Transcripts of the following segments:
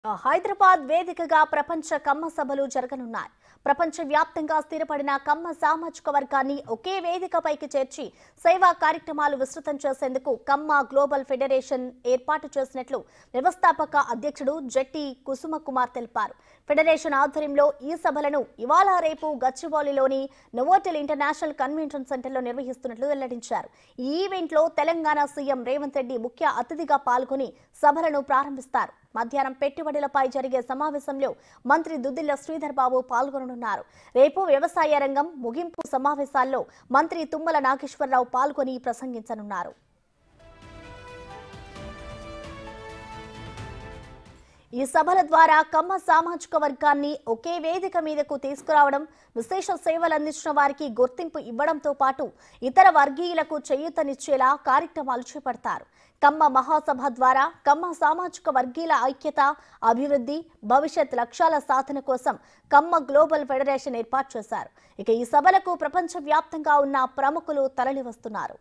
హైదరాబాద్ వేదికగా ప్రపంచ కమ్మ సభలు జరగనున్నాయి ప్రపంచ వ్యాప్తంగా స్థిరపడిన కమ్మ సామాజిక వర్గాన్ని ఒకే వేదికపైకి చేర్చి సేవా కార్యక్రమాలు విస్తృతం చేసేందుకు కమ్మ గ్లోబల్ ఫెడరేషన్ ఏర్పాటు చేసినట్లు వ్యవస్థాపక అధ్యక్షుడు జట్టి కుసుమ కుమార్ తెలిపారు ఫెడరేషన్ ఆధ్వర్యంలో ఈ సభలను ఇవాళ రేపు గచ్చిబౌలిలోని నోవోటెల్ ఇంటర్నేషనల్ కన్వెన్షన్ సెంటర్లో నిర్వహిస్తున్నట్లు వెల్లడించారు ఈ ఈవెంట్లో తెలంగాణ సీఎం రేవంత్ రెడ్డి ముఖ్య అతిథిగా పాల్గొని సభలను ప్రారంభిస్తారు మధ్యాహ్నం పెట్టుబడులపై జరిగే సమావేశంలో మంత్రి దుద్దిల్ల శ్రీధర్ బాబు పాల్గొననున్నారు రేపు వ్యవసాయ రంగం ముగింపు సమావేశాల్లో మంత్రి తుమ్మల నాగేశ్వరరావు పాల్గొని ప్రసంగించనున్నారు ఈ సభల ద్వారా కమ్మ సామాజిక వర్గాన్ని ఒకే వేదిక మీదకు తీసుకురావడం విశేష సేవలు అందించిన వారికి గుర్తింపు ఇవ్వడంతో పాటు ఇతర వర్గీయులకు చేయూతనిచ్చేలా కార్యక్రమాలు చేపడతారు కమ్మ మహాసభ ద్వారా కమ్మ సామాజిక వర్గీయుల ఐక్యత అభివృద్ధి భవిష్యత్ లక్ష్యాల సాధన కోసం కమ్మ గ్లోబల్ ఫెడరేషన్ ఏర్పాటు చేశారు ఇక ఈ సభలకు ప్రపంచవ్యాప్తంగా ఉన్న ప్రముఖులు తరలివస్తున్నారు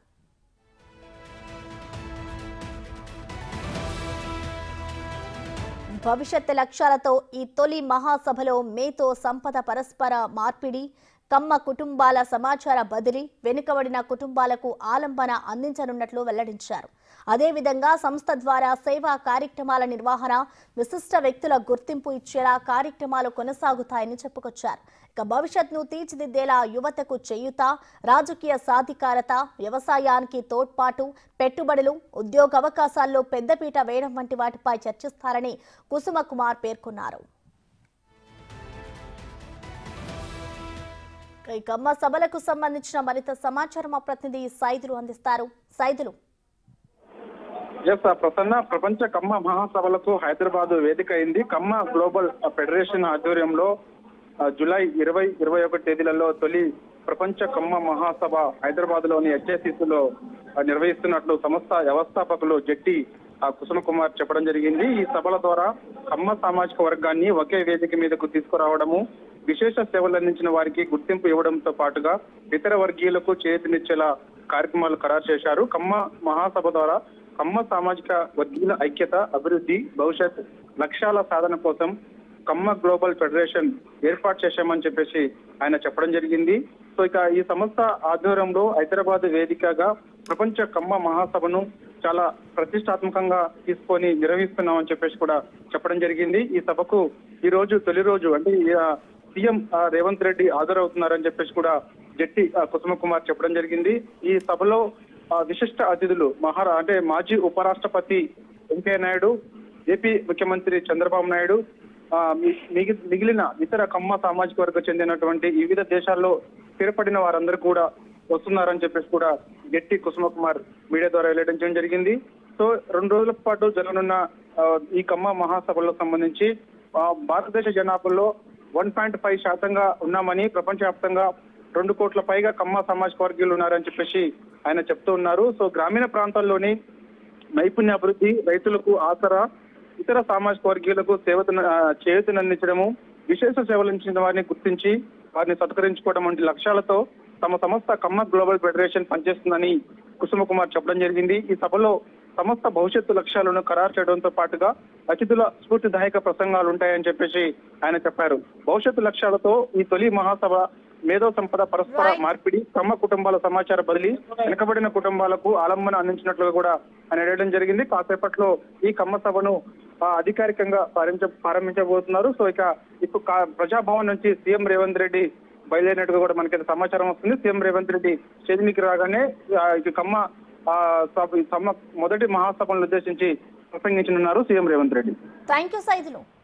భవిష్యత్ లక్ష్యాలతో ఈ తొలి మహాసభలో మేతో సంపద పరస్పర మార్పిడి కమ్మ కుటుంబాల సమాచార బదిలీ వెనుకబడిన కుటుంబాలకు ఆలంబన అందించనున్నట్లు వెల్లడించారు అదేవిధంగా సంస్థ ద్వారా సేవా కార్యక్రమాల నిర్వహణ విశిష్ట వ్యక్తుల గుర్తింపు ఇచ్చేలా కార్యక్రమాలు కొనసాగుతాయని చెప్పుకొచ్చారు ఇక భవిష్యత్ను తీర్చిదిద్దేలా యువతకు చేయుత రాజకీయ సాధికారత వ్యవసాయానికి తోడ్పాటు పెట్టుబడులు ఉద్యోగ అవకాశాల్లో పెద్దపీట వేయడం వంటి వాటిపై చర్చిస్తారని కుసుమ కుమార్ పేర్కొన్నారు ఈ కమ్మ సభలకు సంబంధించిన మరింత సమాచారం మా ప్రతినిధి సైదులు అందిస్తారు సైదులు ఎస్ ప్రసన్న ప్రపంచ కమ్మ మహాసభలకు హైదరాబాద్ వేదిక అయింది కమ్మ గ్లోబల్ ఫెడరేషన్ ఆధ్వర్యంలో ఆ, జూలై ఇరవై ఇరవై ఒకటి తేదీలలో తొలి ప్రపంచ కమ్మ మహాసభ హైదరాబాద్ లోని హెచ్ఎసిసిలో నిర్వహిస్తున్నట్లు సంస్థ వ్యవస్థాపకులు జట్టి ఆ, కుసుమ కుమార్ చెప్పడం జరిగింది ఈ సభల ద్వారా కమ్మ సామాజిక వర్గాన్ని ఒకే వేదిక మీదకు తీసుకురావడము విశేష సేవలు అందించిన వారికి గుర్తింపు ఇవ్వడంతో పాటుగా ఇతర వర్గీయులకు చేతినిచ్చేలా కార్యక్రమాలు ఖరారు చేశారు కమ్మ మహాసభ ద్వారా కమ్మ సామాజిక వర్గీయుల ఐక్యత అభివృద్ధి భవిష్యత్ లక్ష్యాల సాధన కోసం కమ్మ గ్లోబల్ ఫెడరేషన్ ఏర్పాటు చేశామని చెప్పేసి ఆయన చెప్పడం జరిగింది సో ఇక ఈ సంస్థ ఆధ్వర్యంలో హైదరాబాద్ వేదికగా ప్రపంచ కమ్మ మహాసభను చాలా ప్రతిష్టాత్మకంగా తీసుకొని నిర్వహిస్తున్నామని చెప్పేసి కూడా చెప్పడం జరిగింది ఈ సభకు ఈ రోజు తొలి రోజు అంటే ఈ, ఆ, సీఎం ఆ, రేవంత్ రెడ్డి హాజరవుతున్నారని చెప్పేసి కూడా జట్టి ఆ, కుసుమ కుమార్ చెప్పడం జరిగింది ఈ సభలో ఆ, విశిష్ట అతిథులు మహారా అంటే మాజీ ఉపరాష్ట్రపతి వెంకయ్య నాయుడు ఏపీ ముఖ్యమంత్రి చంద్రబాబు నాయుడు ఆ, మి- మిగి- మిగిలిన ఇతర కమ్మ సామాజిక వర్గ చెందినటువంటి వివిధ దేశాల్లో స్థిరపడిన వారందరూ కూడా వస్తున్నారని చెప్పేసి కూడా గట్టి కుసుమ కుమార్ మీడియా ద్వారా వెల్లడించడం జరిగింది సో రెండు రోజుల పాటు జరగనున్న ఆ, ఈ కమ్మ మహాసభలకు సంబంధించి ఆ, భారతదేశ జనాభాలో వన్ పాయింట్ ఫైవ్ శాతంగా ఉన్నామని ప్రపంచవ్యాప్తంగా రెండు కోట్ల పైగా కమ్మ సామాజిక వర్గీయులు ఉన్నారని చెప్పేసి ఆయన చెప్తూ ఉన్నారు సో గ్రామీణ ప్రాంతాల్లోని నైపుణ్య అభివృద్ధి రైతులకు ఆసరా ఇతర సామాజిక వర్గీయులకు సేవతను ఆ, చేయూతనందించడము విశేష సేవలు అందించిన వారిని గుర్తించి వారిని సత్కరించుకోవడం వంటి లక్ష్యాలతో తమ సంస్థ కమ్మ గ్లోబల్ ఫెడరేషన్ పనిచేస్తుందని కుసుమ కుమార్ చెప్పడం జరిగింది ఈ సభలో సంస్థ భవిష్యత్తు లక్ష్యాలను ఖరారు చేయడంతో పాటుగా అతిథుల స్ఫూర్తిదాయక ప్రసంగాలు ఉంటాయని చెప్పేసి ఆయన చెప్పారు భవిష్యత్తు లక్ష్యాలతో ఈ తొలి మహాసభ మేధో సంపద పరస్పర Right. మార్పిడి కమ్మ కుటుంబాల సమాచార బదిలీ వెనుకబడిన కుటుంబాలకు ఆలంబన అందించినట్లుగా కూడా ఆయన వేయడం జరిగింది కాసేపట్లో ఈ కమ్మ సభను ఆ, అధికారికంగా ప్రారంభించ ప్రారంభించబోతున్నారు సో ఇక ఇప్పుడు కా- ప్రజాభవన్ నుంచి సీఎం రేవంత్ రెడ్డి బయలుదేరినట్టుగా కూడా మనకి సమాచారం వస్తుంది సీఎం రేవంత్ రెడ్డి చేదినికి రాగానే ఆ, ఇక కమ్మ ఆ, సభ- సమ్మ మొదటి మహాసభను ఉద్దేశించి ప్రసంగించనున్నారు CM Revanth Reddy thank you Saidulu